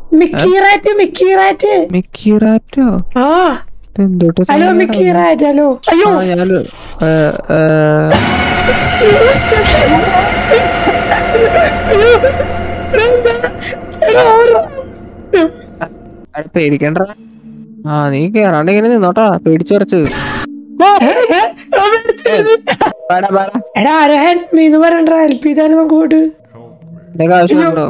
Mickey rat Mickey rat Mickey റാറ്റോ ആ എന്തോട്ട് ഹലോ മിക്കി റാറ്റ് ഹലോ അയ്യോ ഞാന് ഏ, ഏ, അത് പേടിക്കണ്ട ആ നീ കേറാണ്ട് ഇങ്ങനെ നിന്നോട്ടാ പേടിച്ചുറച്ച് എടാ ആരോ ഹെൽപ്പ് മീ എന്ന് പറയണ്ട ഹെൽപ്പ് ചെയ്താലും നമുക്ക് പോയിട്ട് നിനക്ക് ആവശ്യമുണ്ടോ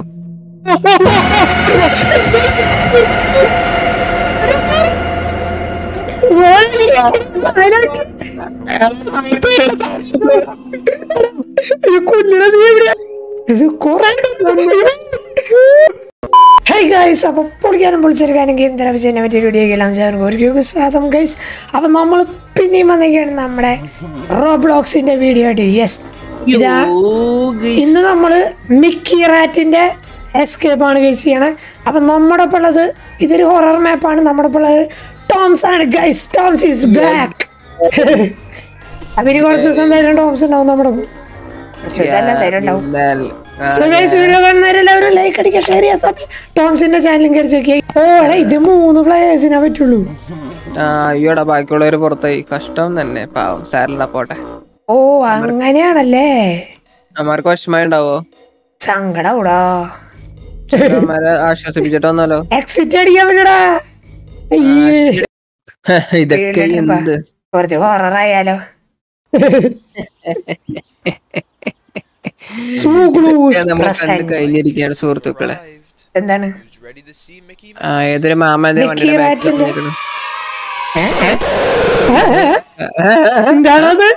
ഹേ ഗൈസ് അപ്പൊ പൊളിക്കാനും പൊളിച്ചെടുക്കാനും ഗെയിം തരാൻ പറ്റിയ പറ്റിയ വീഡിയോ എല്ലാം ചേർന്ന് ഒരു സ്വാഗതം ഗൈസ് അപ്പൊ നമ്മൾ പിന്നെയും വന്നിരിക്കുകയാണ് നമ്മുടെ റോബ്ലോക്സിന്റെ വീഡിയോ ആയിട്ട് യെസ് ഇതാ ഇന്ന് നമ്മള് മിക്കി റാറ്റിന്റെ എസ്കേപ്പ് ആണ് ഗൈസ് ചെയ്യണേ അപ്പൊ നമ്മുടെ ഒപ്പം ഉള്ളത് ഇതൊരു ഹൊറർ മാപ്പാണ് നമ്മുടെ ഒപ്പം ഉള്ളത് ടോംസ് ആണ് ഗൈസ് ടോംസ് ഈസ് ബാക്ക് അപ്പൊ ഇനി കുറച്ച് ദിവസം എന്തായാലും ടോംസ് ഉണ്ടാവും നമ്മുടെ ഒപ്പം കുറച്ച് ദിവസം അല്ല എന്തായാലും ഉണ്ടാവും സോ ഗൈസ് വീഡിയോ കാണുന്നവരെല്ലാവരും ലൈക്ക് അടിക്കുക ഷെയർ ചെയ്യാൻ സമയം ടോംസിന്റെ ചാനലും കയറി ചെക്ക് ഓ എടാ ഇത് മൂന്ന് പ്ലേയേഴ്സിനെ പറ്റുള്ളൂ ആ അയ്യോടാ ബാക്കിയുള്ളവര് പുറത്തായി കഷ്ടം തന്നെ പാവം സാരല്ല പോട്ടെ ഓ അങ്ങനെയാണല്ലേ അമ്മമാർക്ക് വിഷമമായി ഉണ്ടാവോ സങ്കടാവൂടാ അമ്മമാരെ ആശ്വസിപ്പിച്ചിട്ട് വന്നാലോ എക്സിറ്റ് അടിക്കാൻ പറ്റൂടാ അയ്യേ ഇതൊക്കെ എന്ത് കുറച്ച് ഹൊററായാലോ ഇതൊക്കെ നമ്മൾ കണ്ട് കഴിഞ്ഞിരിക്കുകയാണ് സുഹൃത്തുക്കളെ എന്താണ് Who's ready to see Mickey ആ ഏതൊരു മാമന്റെ വണ്ടിയുടെ മിക്കി ബാക്കിൽ റാറ്റിന്റെ- വന്നിരിക്കുന്നു. എന്താണത്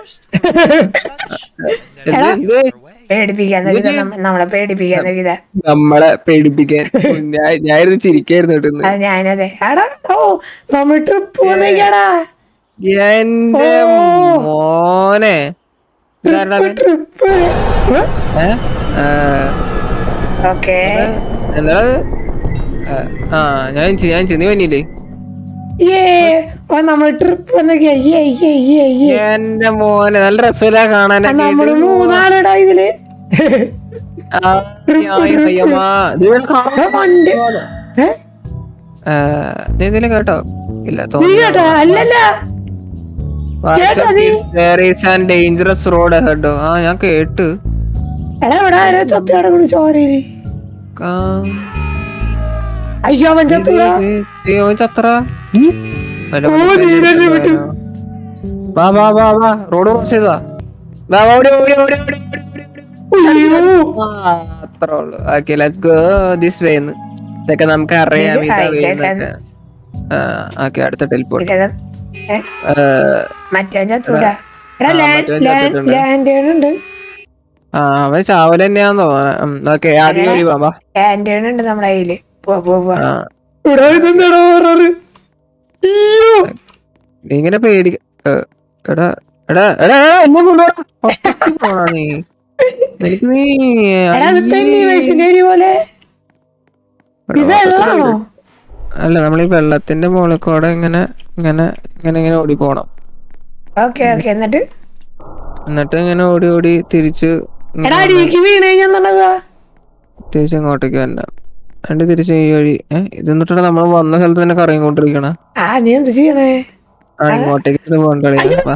എന്ത് ഇത് പേടിപ്പിക്കാൻ നോക്കിയതാ നമ്മ- നമ്മളെ പേടിപ്പിക്കാൻ നോക്കിയതാ നമ്മളെ പേടിപ്പിക്കാൻ ഞാൻ ഞാനിത് ചിരിക്കായിരുന്നു കേട്ടോ ഇന്ന്. അത് ഞാനതെ എടാ ഓ നമ്മൾ ട്രിപ്പ് പോകുന്നേക്കാടാ എന്റെ ഓ. മോനെ ഇതാരാ അവൻ? ട്രിപ്പ് ഏ? ആ, ഓക്കെ എന്താ ആ, ആ ഞാൻ ചി- ഞാൻ ചെന്നി പനിയില്ലേ ഏ ഓ നമ്മൾ ട്രിപ്പ് വന്നേക്കാ ഏ ഏ ഏ ഏ എന്റെ മോനെ നല്ല രസമില്ല കാണാനൊക്കെ നമ്മള് മൂന്നാളിടാ ഇതില് ആ, ആയി, അയ്യമ്മാ. ഇത് ഇവൻ കാണാൻ ആ, വണ്ടി ഏ? ആ, നീ ഇതില് കേട്ടോ ഇല്ല നീ കേട്ടോ അല്ലല്ല കേട്ടോ നീ? ഡേഞ്ചറസ് റോഡ് കേട്ടോ ആ ഞാൻ കേട്ട് എടാ ഇവിടെ ആരോ ചത്തി കിടക്കണു ചോരയില് ആ, അയ്യോ അവൻ ചത്തുക ഇത് ഇത് ഇവൻ ചത്ര വല്ല ഓ, നീ രക്ഷപ്പെട്ടു. വാ വാ വാ വാ റോഡ് ക്രോസ് ചെയ്താ വാ വാ, ഓടി ഓടി ഓടി ഓടി ഓടി, ഓടി, ഓടി. അയ്യോ ആ, അത്രേ ഉള്ളു okay let's go this way ഇതൊക്കെ നമുക്ക് അറിയാം This- ഇതാ ആ, വേ ഇതൊക്കെ- എന്നൊക്കെ ഓക്കെ അടുത്ത ടെലിപ്പോർട്ട് ഇതൊക്കെ ഏ? മറ്റേ ചത്തൂടാ എടാ ആ, ലാൻഡ് മറ്റവൻ ലാൻഡ് ചത്തിട്ടുണ്ട്. ലാൻഡ് ഉണ്ട് ആ അവൻ ചാവല തന്നെയാന്ന് തോന്നണേ ഓക്കെ ആദ്യം വഴി വാ ലാൻഡ് ഉണ്ട് നമ്മുടെ കയ്യില് പോ പോ പോ ആ ഇവിടെ ഇതെന്താടാ ഹൊററ് അയ്യോ നീ ഇങ്ങനെ പേടി ഏ, എടാ എടാ എടാ എടാ, എന്നെ കൊണ്ടുപോടാ ഒറ്റയ്ക്ക് പോണാ നീ നിനക്ക് നീ എടാ അത് പെന്നി വയസ്സിന്റെ അരി പോലെ ഇത് വെള്ളാണോ അല്ല നമ്മൾ ഈ വെള്ളത്തിന്റെ മുകളിൽ കൂടെ ഇങ്ങനെ ഇങ്ങനെ ഇങ്ങനെ ഇങ്ങനെ ഓടി പോണം ഓക്കെ ഓക്കെ എന്നിട്ട് എന്നിട്ട് ഇങ്ങനെ ഓടി ഓടി തിരിച്ച് ഇങ്ങ് എടാ അടിയിലേക്ക് വീണ് കഴിഞ്ഞാ തിരിച്ച് ഇങ്ങോട്ടേക്ക് വരണം എന്നിട്ട് തിരിച്ച് ഈ വഴി ഏഹ് ഇത് എന്നിട്ടാണ് നമ്മൾ വന്ന സ്ഥലത്ത് തന്നെ കറങ്ങിക്കൊണ്ടിരിക്കണ ആ നീ എന്ത് ചെയ്യണേ ആ ഇങ്ങോട്ടേക്ക് പോകണ്ട കളിയാ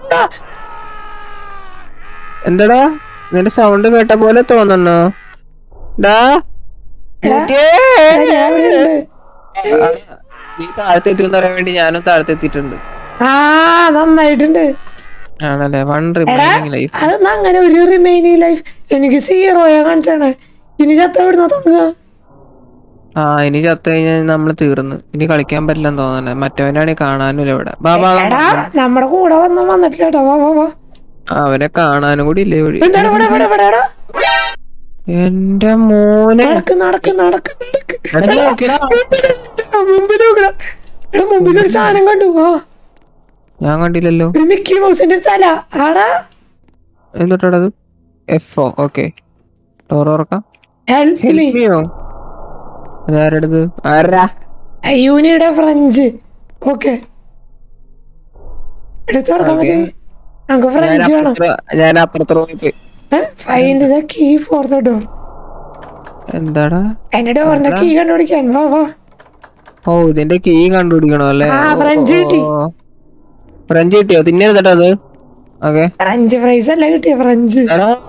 എന്താടാ നിന്റെ സൗണ്ട് കേട്ട പോലെ തോന്നുന്നു ഡാ കുട്ടിയേ. എടാ, ഞാൻ ഇവിടെ ഉണ്ട്. ആ, നീ താഴത്തെത്തി എന്ന് പറയാൻ വേണ്ടി ഞാനും താഴത്തെത്തിയിട്ടുണ്ട് ആ നന്നായിട്ടുണ്ട് ആണല്ലേ വൺ എടാ റിമൈനിങ് ലൈഫ് അതെന്നാ അങ്ങനെ ഒരു റിമൈനിങ് ലൈഫ് എനിക്ക് സീറോയാ കാണിച്ചാണ് ഇനി ചത്ത എവിടുന്ന തുടങ്ങുക ആ ഇനി ചത്തു കഴിഞ്ഞാൽ നമ്മൾ തീർന്നു ഇനി കളിക്കാൻ പറ്റില്ലെന്ന് തോന്നണേ മറ്റവനാണെങ്കിൽ കാണാനും ഇവിടെ ബാ ബാ ബാ. എടാ നമ്മുടെ കൂടെ വന്ന വന്നിട്ടില്ല കേട്ടോ വാ വാ വാ ആ, അവനെ കാണാനും കൂടി ഇല്ലേ വഴി എന്താണ് ഇവിടെ ഇവിടെ ഇവിടെ എടാ എന്റെ മോനെ നടക്ക് നടക്ക് നടക്ക് നടക്ക് എടാ, നീ നോക്കിയെടാ. ആ, മുമ്പിൽ നോക്കടാ എടാ മുമ്പിൽ ഒരു സാധനം കണ്ടു ആ ഞാൻ കണ്ടില്ലല്ലോ ഒരു മിക്കി മൗസിന്റെ ഒരു തല ആടാ എന്തൊട്ടത് എഫ് ഒ ഓക്കെ ഡോർ തുറക്കാം ഹെൽപ്പ് മീ ഹെൽപ്പ് ചെയ്യോ അതാരടുത്ത് ആരാ യൂനിയുടെ ഫ്രഞ്ച് ഓക്കെ എടുത്തു തുറക്കാൻ Okay. പറ്റും നമുക്ക് ഞാൻ ഫ്രഞ്ച് വേണം അപ്പുറത്ത് ഞാൻ അപ്പുറത്ത് റൂമിൽ പോയി find the key for the door എന്താടാ എന്റെ ഡോറിന്റെ കീ കണ്ടുപിടിക്കാൻ വാ വാ ഓ ഇതിന്റെ കീ കണ്ടുപിടിക്കണോ അല്ലേ ആ, ഫ്രഞ്ച് കിട്ടി. ഫ്രഞ്ച് കിട്ടിയോ തിന്നരുതട്ടോ അത് ഓക്കെ ഫ്രഞ്ച് ഫ്രൈസ് അല്ല കിട്ടിയ ഫ്രഞ്ച്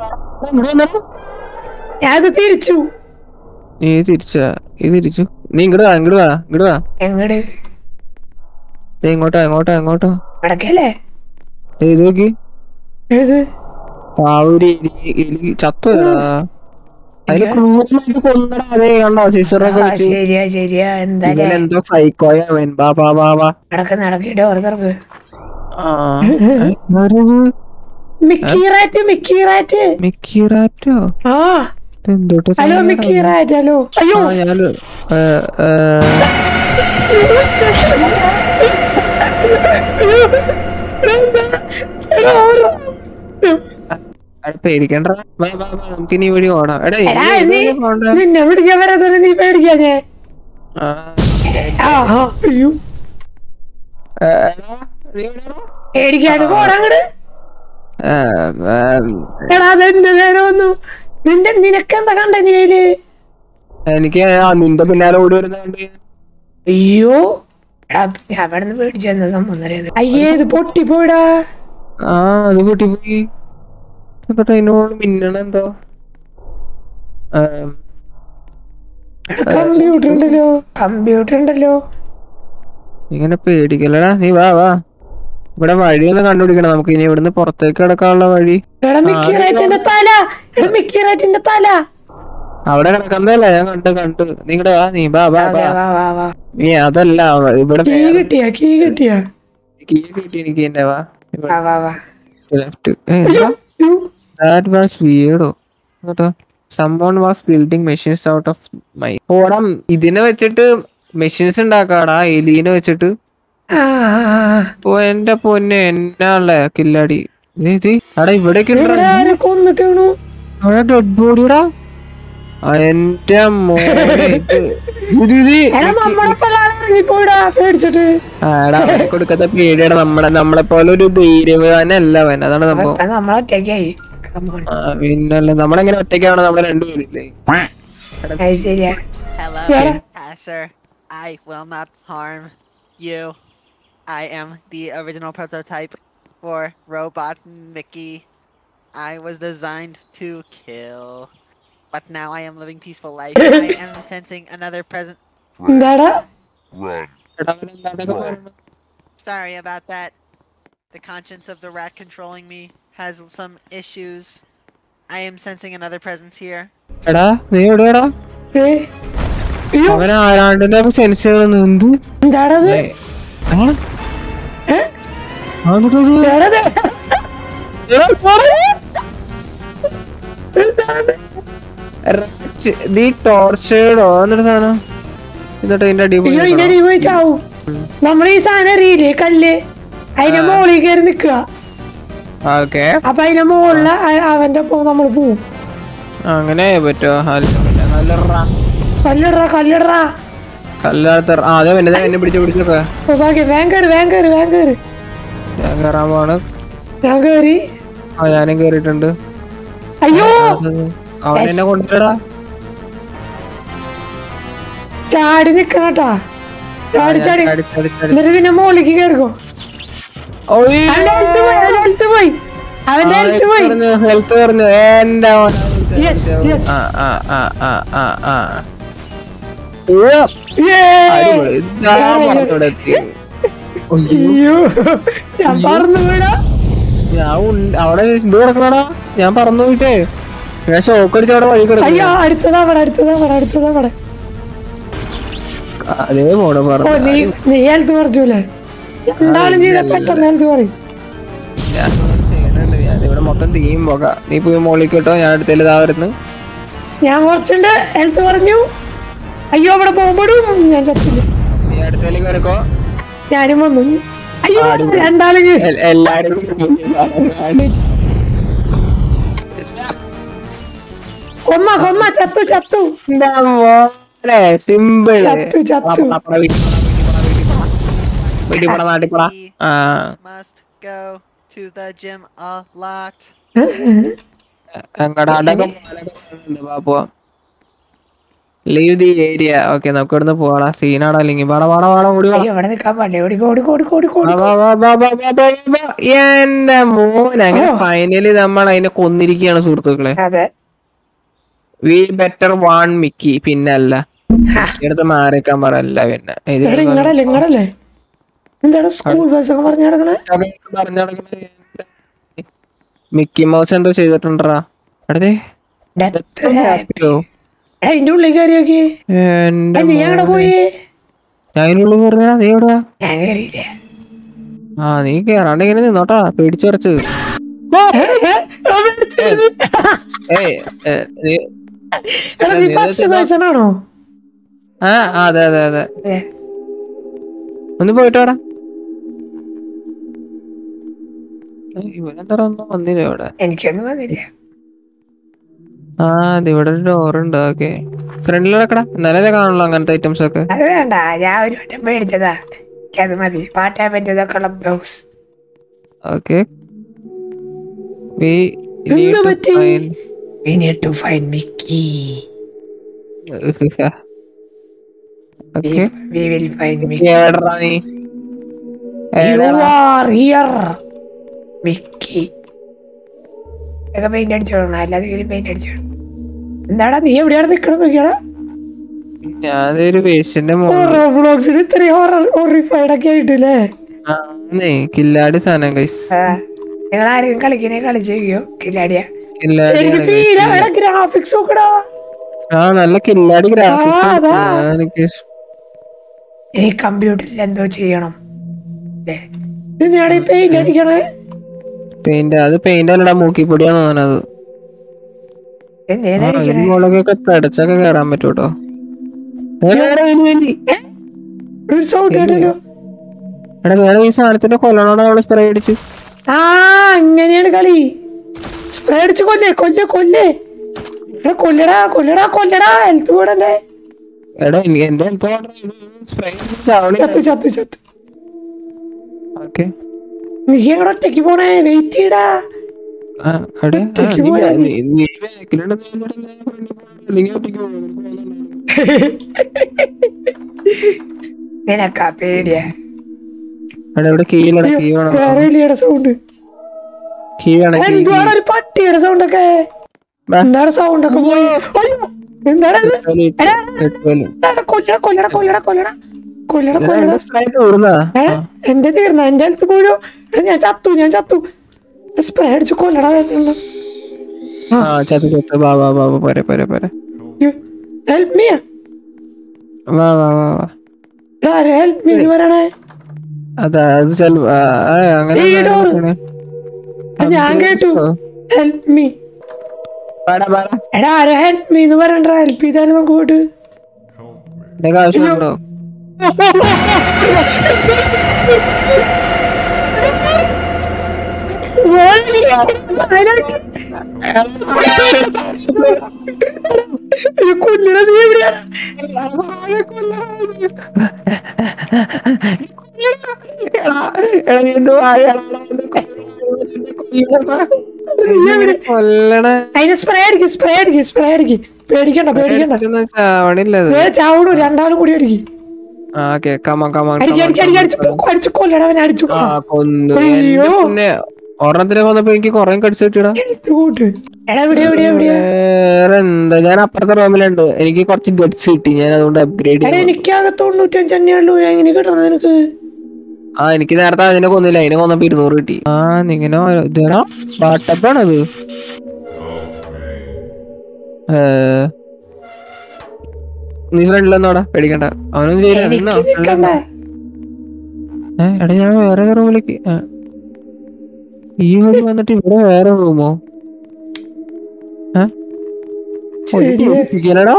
ഞാനത് തിരിച്ചു നീ തിരിച്ചാ നീ തിരിച്ചു നീ ഇങ്ങോട്ട് വാ ഇങ്ങോട്ട് വാ ഇങ്ങോട്ട് വാ എങ്ങട് ദേ ഇങ്ങോട്ടോ ഇങ്ങോട്ടോ ഇങ്ങോട്ടോ ഇടക്കല്ലേ ദേ ഇത് നോക്കി ഏത് പാവൂരി എലി എലി ചത്തു അതില് ക്രൂസായിട്ട് കൊന്നടാ അതേ കണ്ടോ സിസറൊക്കെ ആ, ശരിയാ ശരിയാ എന്തായാലും ഇവനെന്തോ സൈക്കോയ അവൻ ബാ ബാ ബാ ബാ നടക്ക് നടക്ക് ഡോർ തുറക്ക് ആ ആരത്? Mickey rat Mickey rat Mickey റാറ്റോ ആ എന്തോട്ടോ ഹലോ മിക്കി റാറ്റ് ഹലോ അയ്യോ ആ ഞാന് ഏ, ഏ, അത് പേടിക്കണ്ട വാ വാ വാ നമുക്ക് ഇനി വഴി ഓടാം എടാ എടാ ഇനി നീ ഏത് പോണ്ടേ? നിന്നെ പിടിക്കാൻ വരാത്തോണ്ട് നീ പേടിക്കാഞ്ഞേ ആ, ആ ആ, അയ്യോ ഏ, എടാ, നീ എവിടെയാ? പേടിക്കാണ്ട് പോടങ്ങട് ഏ, ഏ, എടാ അതെന്ത് നേരം വന്നു നിന്റെ നിനക്കെന്താ കണ്ട നീ അതില് എനിക്ക് ആ നിന്റെ പിന്നാലെ ഓടി വരുന്നുണ്ട് അയ്യോ എടാ ഞാൻ അവിടെ നിന്ന് പേടിച്ചു എന്ന സംഭവം അറിയാതെ അയ്യേ ഇത് പൊട്ടി പോയിടാ ആ അത് പൊട്ടിപ്പോയി എന്നിട്ട് അതിനോട് മിന്നണ എന്തോ ഏം, കമ്പ്യൂട്ടർ ഉണ്ടല്ലോ കമ്പ്യൂട്ടർ ഉണ്ടല്ലോ ഇങ്ങനെ പേടിക്കലടാ നീ വാ വാ ഇവിടെ വഴിയൊന്ന് കണ്ടുപിടിക്കണം നമുക്ക് ഇനി ഇവിടുന്ന് പുറത്തേക്ക് കിടക്കാനുള്ള വഴി എടാ മിക്കി റേറ്റിന്റെ തല എടാ മിക്കി റേറ്റിന്റെ തല അവിടെ കിടക്കുന്നതല്ലേ ഞാൻ കണ്ടു കണ്ടു നീ ഇങ്ങടെ വാ നീ വാ വാ അതെ, വാ വാ വാ വാ നീ അതല്ല അവ- ഇവിടെ കീ കിട്ടിയാ കീ കിട്ടിയാ കീ കിട്ടി എനിക്ക് എന്റെ വാ വാ വാ വാ ലെഫ്റ്റ് അയ്യോ ദാറ്റ് വാസ് വിയേർഡോ കേട്ടോ someone was building machines out of my ഓടാം ഇതിനെ വെച്ചിട്ട് മെഷീൻസ് ഉണ്ടാക്കാടാ എലീനെ വെച്ചിട്ട് ആ ആ, ആ. ഓ എന്റെ പൊന്നെ എന്നാളെ കില്ലാടി ദേ, ദേ, എടാ ഇവിടേക്ക് ഇവിടെ ആരെ കൊന്നിട്ട് വീണു ഡെഡ് ബോഡിടാ എന്റെ മോനെ ഇത് ഇത് ഇത് എടാ നമ്മളെ ഇറങ്ങി പോയിടാ പേടിച്ചിട്ട് ആ, എടാ അവനെ കൊടുക്കാത്ത പേടിയാണ് നമ്മുടെ നമ്മളെ പോലെ ഒരു ധൈര്യവാനല്ല അവൻ അതാണ് സംഭവം ഇപ്പൊ നമ്മളൊറ്റയ്ക്കായി Come on. ആ, പിന്നല്ല നമ്മളെങ്ങനെ ഒറ്റയ്ക്കാണോ നമ്മളെ രണ്ടുപേരില്ലേ അത് ശരിയാ Hello, Yeah. Passer. I will not harm you. I am the original prototype for Robot Mickey. I was designed to kill. But now I am living peaceful life. I am sensing another present. എന്താടാ എടാ, അവൻ എന്താണ്ടൊക്കെ പറയണു. Sorry about that. The conscience of the rat controlling me has some issues. I am sensing another presence here. എടാ നീ എവിടെയാടാ ഏ, അയ്യോ അവൻ ആരാണ്ടിന്റെ ഒക്കെ സെൻസ് ചെയ്യുന്നു എന്ത് എന്താടത് ഏ, ആ? ഏ? ആ, എന്നിട്ട് ഇത് എന്താടത് എടാ, പോടാ. എന്താണ് റച്ച്, ഇത് ഈ ടോർച്ചേഡോ എന്നൊരു സാധനം എന്നിട്ട് ഇതിന്റെ അടി അയ്യോ ഇതിന്റെ അടി പോയി ചാവും നമ്മളീ സാധനം അറിയില്ലേ കല്ല് അതിന്റെ മുകളിൽ കയറി നിക്കുക ഓക്കെ അപ്പൊ അതിന്റെ മുകളില് അ- അവന്റെ ഒപ്പം നമ്മൾ പോവും അങ്ങനെ പറ്റോ അല്ല പിന്നെ നല്ല റ- കല്ലിടറാ കല്ലിടറാ കല്ലാത്ത ആ അതെ പിന്നെ എന്നെ പിടിച്ച് പിടിച്ചൊക്കെ ഓ, ബാക്കി വേഗം കയറി വേഗം കയറി വേഗം കയറി ഞാൻ കയറാൻ പോവാണ് ഞാൻ കയറി ആ ഞാനും കേറിയിട്ടുണ്ട് അയ്യോ അവൻ എന്നെ കൊണ്ടുവരടാ ചാടി നിക്കണട്ടാ ചാടി ചാടി എന്നിട്ട് ഇതിന്റെ മുകളിലേക്ക് കയറിക്കോ അവന്റെ ഹെൽത്ത് പോയി അവന്റെ ഹെൽത്ത് പോയി അവന്റെ ഹെൽത്ത് പോയി ഹെൽത്ത് പറഞ്ഞു എന്റെ മോനെ. യെസ് യെസ് ആ ആ ആ ആ ആ ആ അടിപൊളി. ഇതാ പറഞ്ഞിവിടെ എത്തി. അയ്യോ, അയ്യോ ഞാൻ പറന്നു വീടാ ഞാൻ ഉണ്ട്- അവിടെ ഇത് കിടക്കണടാ ഞാൻ പറന്നു പോയിട്ടേ ഞാൻ ഷോക്ക് അടിച്ച് അവിടെ വഴി കിടക്കും അയ്യോ അടുത്തതാ അവിടെ അടുത്തതാ അവിടെ അടുത്തതാ അവിടെ അതേ പോണ ഓ പറഞ്ഞു നീ നീ ഹെൽത്ത് കുറച്ചൂലേ എന്താളും ചെയ്ത പെട്ടെന്ന് ഹെൽത്ത് പറയും ഞാൻ ചെയ്യണുണ്ട്. ഞാൻ ഇവിടെ മൊത്തം തീയും പോക നീ പോയി മോളിൽ കേട്ടോ ഞാൻ അടുത്തേല് ഇതാ വരുന്നു ഞാൻ കുറച്ചുണ്ട് ഹെൽത്ത് പറഞ്ഞു അയ്യോ അവിടെ പോകുമ്പോഴും ഞാൻ ചത്തില്ല നീ അടുത്തേല് കയറിക്കോ ഞാനും വന്നു അയ്യോ ആ, അടിപൊളി. രണ്ടാളും കേ- എൽ- എല്ലാരും കൊമ്മ കൊമ്മ ചത്തു ചത്തു സിമ്പിൾ ചത്തു, ചത്തു. വീട്ടിൽ പോടാ നാട്ടിൽ പോടാ We ആ must go to the gym a lot. എങ്ങടാണ്ടൊക്കെ പോവാ ലീവ് ദി ഏരിയ ഓക്കെ നമുക്ക് ഇവിടുന്ന് പോവാടാ സീനാടാ അല്ലെങ്കിൽ വാടാ വാടാ വാടാ ഓടി വാ അയ്യോ ഇവിടെ നിൽക്കാൻ പാടില്ല ഓടിക്കോ ഓടിക്കോ ഓടിക്കോ ഓടിക്കോ വാ, വാ, വാ, വാ, വാ, വാ, വാ, വാ. എന്റെ മോൻ അങ്ങനെ ഫൈനലി നമ്മൾ അതിനെ കൊന്നിരിക്കുകയാണ് സുഹൃത്തുക്കളെ അതെ വി ബെറ്റർ വാൺ മിക്കി പിന്നല്ല എടുത്ത് മാറിക്കാൻ പറയല്ല പിന്നെ ഇത് എടാ ഇങ്ങടല്ലേ ഇങ്ങടല്ലേ എന്താണ് സ്കൂൾ ബസ് ഒക്കെ പറഞ്ഞു നടക്കണേ പറഞ്ഞ മിക്കി മൗസ് എന്തോ ചെയ്തിട്ടുണ്ടാ അടുത്തേ ഡെത്ത് എടാ ഇതിന്റെ ഉള്ളിൽ കയറി നോക്കി എന്റെ നീ എവിടെ പോയി ഞാനുള്ളിൽ കയറിയാ നീ എവിടെയാ ഞാൻ കയറിയില്ല ആ നീ കേറാണ്ട് ഇങ്ങനെ നിന്നോട്ടാ പേടിച്ചുറച്ച് ഏയ് ഏ, നീ- എടാ നീ ഫസ്റ്റ് പേഴ്സൺ ആണോ ആ ആ, അതെ അതെ അതെ അതെ. ഒന്ന് പോയിട്ട് വാടാ ഇവനെന്താ ഒന്നും വന്നില്ല ഇവിടെ എനിക്കൊന്നും വന്നില്ല ആ ഇത് ഇവിടെ ഒരു ഡോറുണ്ട് ഓക്കെ ഫ്രണ്ടിൽ വെക്കടാ എന്നാലേ കാണുള്ളൂ അങ്ങനത്തെ ഐറ്റംസ് ഒക്കെ അത് വേണ്ട ഞാൻ ഒരു വട്ടം മേടിച്ചതാ എനിക്കത് മതി പാട്ടാൻ പറ്റിയതൊക്കെ ഉള്ള ബ്ലൗസ് ഓക്കെ വി എന്ത് പറ്റി? We need to find Mickey. Okay We, we will find Mickey. ഏടറാ നീ You are here, Mickey. ഇതൊക്കെ പെയിന്റ് അടിച്ചോളണം അല്ലാതെ പെയിന്റ് അടിച്ചോളണം എന്താടാ നീ എവിടെയാണ് നിക്കണത് നോക്കിയാടാ ഞാൻ ഒരു വേഷ്യന്റെ മോളിൽ ബ്ലോഗ്സിന് ഇത്രയും ഹൊറിഫൈഡ് ഒക്കെ ആയിട്ടില്ലേ ആന്നേ കില്ലാടി സാധനം കൈസ് നിങ്ങൾ ആരെങ്കിലും കളിക്കണേ കളിച്ചേക്കോ കില്ലാടിയ കില്ലാടി ശരിക്കും ഫീൽ ഗ്രാഫിക്സ് നോക്കടാ ആ നല്ല കില്ലാടി ആ, അതാ. ഗ്രാഫിക്സ് എനിക്ക് ഇഷ്- ഈ കമ്പ്യൂട്ടറിൽ എന്തോ ചെയ്യണം അല്ലേ എന്തിനാണ് ഈ പെയിന്റ് അടിക്കണേ പെയിന്റ് അത് പെയിന്റ് അല്ലടാ മൂക്കിപ്പൊടിയാന്ന് തോന്നുന്നത് എന്തിനാ ആ, ഈ അടിക്കണേ മുളകൊക്കെ പെടച്ചൊക്കെ കേറാൻ പറ്റും കേട്ടോ എടാ ഒരു സൗണ്ട് കേട്ടല്ലോ ഞാൻ ഈ സാധനത്തിന്റെ കൊല്ലണോടാ അവള് സ്പ്രേ അടിച്ച് ആ അങ്ങനെയാണ് കളി സ്പ്രേ അടിച്ച് കൊല്ലേ കൊല്ലേ കൊല്ലേ എടാ കൊല്ലടാ കൊല്ലടാ കൊല്ലടാ ഹെൽത്ത് കൂടല്ലേ എടാ എനിക്ക് എന്റെ സ്പ്രേ ചത്തു ചത്തു ചത്തു ഓക്കെ നീ എവിടെ ഒറ്റയ്ക്ക് പോണേ വെയിറ്റ് ചെയ്യടാ ഒറ്റയ്ക്ക് പോയാ മതി. നിനക്കാ പേടിയാ ഇവിടെ കീ ഇല്ലടാ കീ വേണം വേറെ ഇല്ലയുടെ സൗണ്ട് കീ വേണം key, key. എന്തുവാണ് ഒരു പട്ടിയുടെ സൗണ്ട് ഒക്കെ ബാ. എന്താണ് സൗണ്ട് ഒക്കെ പോയി അയ്യോ, എന്താണ് ഇത്? എട്ടുവലി, എടാ, എട്ടുവലി. എന്താണ് കൊല്ലട കൊല്ലട കൊല്ലട കൊല്ലട കൊല്ലട എടാ, കൊല്ലട എന്റെ spray തീർന്നാ? ഏ എന്റെ തീർന്ന എന്റെ അടുത്ത് പോലും എടാ, ഞാൻ ചത്തു ഞാൻ ചത്തു സ്പ്രേ അടിച്ച് കൊല്ലടാ ആ ചത്ത് ചത്ത് വാ വാ വാ വാ, പോരെ പോരെ പോരെ ഹെൽപ്പ് മീ വാ വാ വാ വാ ഹെൽപ്പ് മീ എന്ന് പറയണേ അതാ അത് ചെല ആ, ആ, അങ്ങനെ ഈ ഒന്നും door. ആയിരിക്കണേ. ഞാൻ കേട്ടു ഹെൽപ്പ് മീ പാടാ പാടാ എടാ ആരോ ഹെൽപ്പ് മീ എന്ന് പറയണ്ട ഹെൽപ്പ് ചെയ്താലും നമുക്ക് പോയിട്ട് നിനക്ക് ആവശ്യമുണ്ടോ കൊല്ലണ നീ എവിടെയാണ് കൊല്ലണ അതിന് സ്പ്രേ അടിക്ക് സ്പ്രേ അടിക്ക് സ്പ്രേ അടിക്ക് പേടിക്കണ്ട പേടിക്കണ്ട ചാവണില്ലത് ഏ ചാവണു രണ്ടാളും കൂടി അടിക്ക് ആ ഓക്കെ കമാൻ കമാൻ അടിക്ക് അടിക്ക് അടിക്ക് അടിച്ച് പൊക്കോ, അടിച്ച് കൊല്ലണം അവനെ അടിച്ചു ആ കൊന്നു അയ്യോ. എന്റെ പിന്നെ ഒരെണ്ണത്തിനെ കൊന്നപ്പോ എനിക്ക് കൊറേ കടിച്ചു കിട്ടിയടാ എടുത്ത് കൂട്ട് എടാ എവിടെ എവിടെ എവിടെയാ വേറെ എന്താ ഞാൻ അപ്പുറത്തെ റൂമിലുണ്ട് എനിക്ക് കുറച്ച് ഗഡ്സ് കിട്ടി ഞാൻ അതുകൊണ്ട് അപ്ഗ്രേഡ് എടാ ചെയ്തു എനിക്കാകെ തൊണ്ണൂറ്റഞ്ച് തന്നെയുള്ളൂ എങ്ങനെ കിട്ടണം നിനക്ക് ആ എനിക്ക് നേരത്തെ അതിനെ കൊന്നില്ല അതിനെ കൊന്നപ്പോ ഇരുന്നൂറ് കിട്ടി ആ നിങ്ങനെ ഇതാണോ വാട്ടപ്പാണത് നീ ഫ്രണ്ടിലെന്നോടാ പേടിക്കണ്ട അവനൊന്നും ചെയ്യില്ല നിന്നോ എനിക്ക് നിക്കണ്ട ഏ എടാ ഞാൻ വേറെ റൂമിലേക്ക് ഈ വഴി വന്നിട്ട് ഇവിടെ വേറെ റൂമോ ശരിയാ.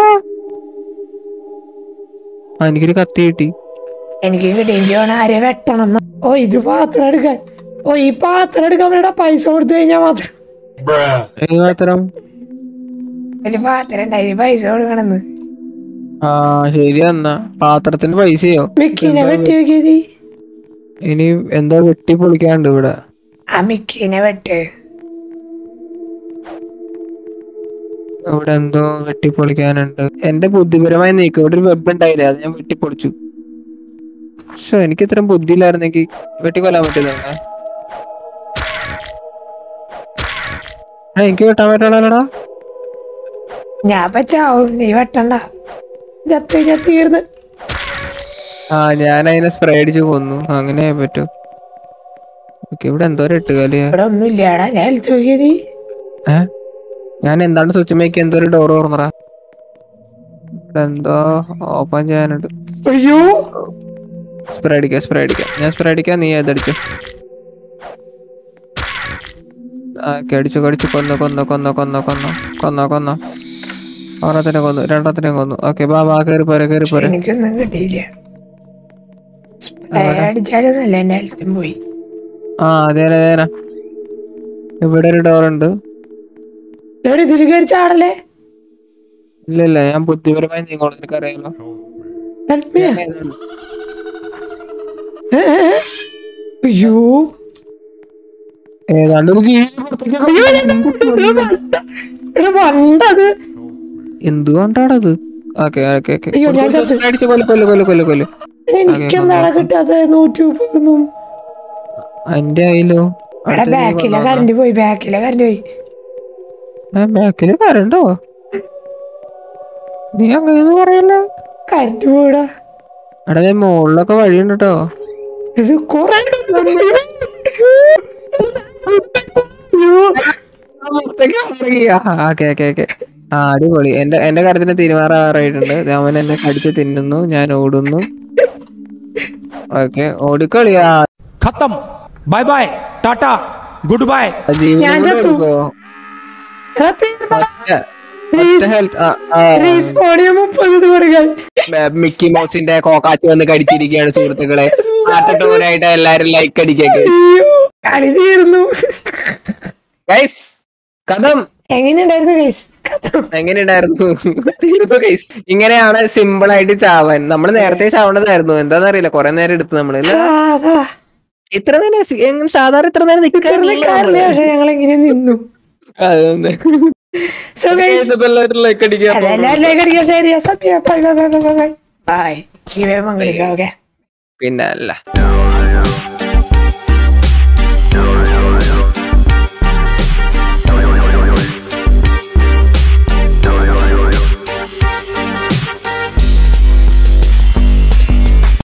ആ എനിക്കൊരു കത്തി കിട്ടി എനിക്ക് കിട്ടി എനിക്ക് വേണം ആരെ വെട്ടണം എന്ന്. ഓ ഇത് പാത്രം എടുക്കാൻ ഓ ഈ പാത്രം എടുക്കാൻ വേണ്ട പൈസ കൊടുത്തു കഴിഞ്ഞാൽ മാത്രം ഏത് മാത്രം ഒരു പാത്രം ഉണ്ടായി പൈസ കൊടുക്കണമെന്ന് ആ ശരി എന്നാ പാത്രത്തിന് പൈസയോ മിക്കിനെ വെട്ടി വെക്കിയത് ഇനി എന്തോ വെട്ടി പൊളിക്കാണ്ട് ഇവിടെ ആ മിക്കിനെ വെട്ട് ഇവിടെ എന്തോ വെട്ടിപ്പൊളിക്കാനുണ്ട് എന്റെ ബുദ്ധിപരമായി നീക്കം ഇവിടെ ഒരു വെബ് ഉണ്ടായില്ലേ അത് ഞാൻ വെട്ടിപ്പൊളിച്ചു പക്ഷെ എനിക്ക് ഇത്രയും ബുദ്ധിയില്ലായിരുന്നെങ്കിൽ വെട്ടിക്കൊല്ലാൻ പറ്റുന്നതാ എനിക്ക് വെട്ടാൻ പറ്റണല്ലോടാ ഞാൻ പച്ചാവും നീ വെട്ടണ്ട ചത്ത് ഞാൻ തീർന്ന് ആ ഞാൻ അതിനെ സ്പ്രേ അടിച്ച് കൊന്നു അങ്ങനെ പറ്റൂ ഓക്കെ ഇവിടെ എന്തോ എട്ടുകാലിയാ ഇവിടെ ഒന്നും ഇല്ലാടാ ഞാൻ എടുത്ത് നോക്കിയ നീ ഏ ഞാൻ എന്താണ് സ്വിച്ച് മേക്ക് എന്തോ ഒരു ഡോർ തുറന്നറ ഇവിടെ എന്തോ ഓപ്പൺ ചെയ്യാനുണ്ട് അയ്യോ സ്പ്രേ അടിക്കാം സ്പ്രേ അടിക്കാം ഞാൻ സ്പ്രേ അടിക്കാം നീ ഏതടിച്ചു ആ കടിച്ചു കടിച്ചു കൊന്നു കൊന്നു കൊന്നു കൊന്നു കൊന്നു കൊന്നു കൊന്നു ഒരെണ്ണത്തിനെ കൊന്നു രണ്ടെണ്ണത്തിനെ കൊന്നു ഓക്കെ ബാ ബാ കയറി പോരെ കയറി പോരെ എനിക്കൊന്നും കിട്ടിയില്ല സ്പ്രേ അടിച്ചാലൊന്നല്ല എന്റെ ഹെൽത്തും പോയി ആ അതേനെ അതേനെ ഇവിടെ ഒരു ഡോർ ഉണ്ട് എവിടെ ഇതിൽ കയറി ചാടല്ലേ ഇല്ല ഇല്ല ഞാൻ ബുദ്ധിപരമായി നീങ്ങോളൂ നിനക്കറിയാലോ Help me. ഏ, ഏ, ഏ. അയ്യോ ഏതാണ്ട് ഒരു ജീവി പുറത്തേക്ക് എടാ വണ്ടത് എന്തുകൊണ്ടാണത് ഓക്കെ ഓക്കെ ഓക്കെ അയ്യോ, ഞാൻ ചത്തു. അടിച്ച് കൊല്ല് കൊല്ല് കൊല്ല് കൊല്ല് കൊല്ല് എനിക്കെന്താണ് കിട്ടാത്തത് നൂറ്റി മുപ്പതൊന്നും എന്റെ കയ്യിലോ എടാ ബാക്കിലെ കറണ്ട് പോയി ബാക്കിലെ കറണ്ട് പോയി ബാക്കില് കരണ്ടോ നീ അങ്ങനെയൊന്നും പറയല്ലേ കറണ്ട് പോടാ എടാ ഞാൻ മുകളിലൊക്കെ വഴിയുണ്ട് കേട്ടോ ഇത് കൊറേ ഓക്കെ ഓക്കെ ഓക്കെ ആ അടിപൊളി എന്റെ എന്റെ കാര്യത്തിന് തീരുമാനമാറായിട്ടുണ്ട് ദേ അവൻ എന്നെ കടിച്ച് തിന്നുന്നു ഞാൻ ഓടുന്നു ഓക്കെ ഓടിക്കളിയാ खत्म बाय बाय टाटा गुड बाय ജീവിതം ഞാൻ കൂടെ ചത്തു. എടുക്കുവോ? എടാ തീർന്നടാ. ഒറ്റ- ഒറ്റ health. ആ, ആ. റീസ്പോണിയ മുപ്പത് കൊടുക്കാൻ ബ- മിക്കി മൗസിന്റെ കോക്കാച്ചി വന്ന് കടിച്ചിരിക്കുകയാണ് സുഹൃത്തുക്കളെ ആട്ടട്ടൂരായിട്ട് എല്ലാരും ലൈക്ക് അടിക്കുക അയ്യോ കളി തീർന്നു ഗൈസ് കഥം എങ്ങനെയുണ്ടായിരുന്നു ഗൈസ് കഥ എങ്ങനെയുണ്ടായിരുന്നു തീർന്നു ഗൈസ് ഇങ്ങനെയാണ് സിമ്പിൾ ആയിട്ട് ചാവാൻ നമ്മൾ നേരത്തെ ചാവേണ്ടതായിരുന്നു എന്താന്നറിയില്ല കുറെ നേരം എടുത്തു നമ്മള് ഇല്ല? അതാ ഇത്ര നേരം സി- എങ്ങനെ സാധാരണ ഇത്ര നേരം നിൽക്കാറില്ല കാരണേ പക്ഷെ ഞങ്ങൾ എങ്ങനെ നിന്നു സോ ഗൈസ് ലൈക്ക് അടിക്കുക അതെല്ലാം കടിക്കാൻ ശരി സമയം bye bye bye bye bye bye ജീവൻ പങ്കെടുക്കാം ഓക്കെ പിന്നെ അല്ല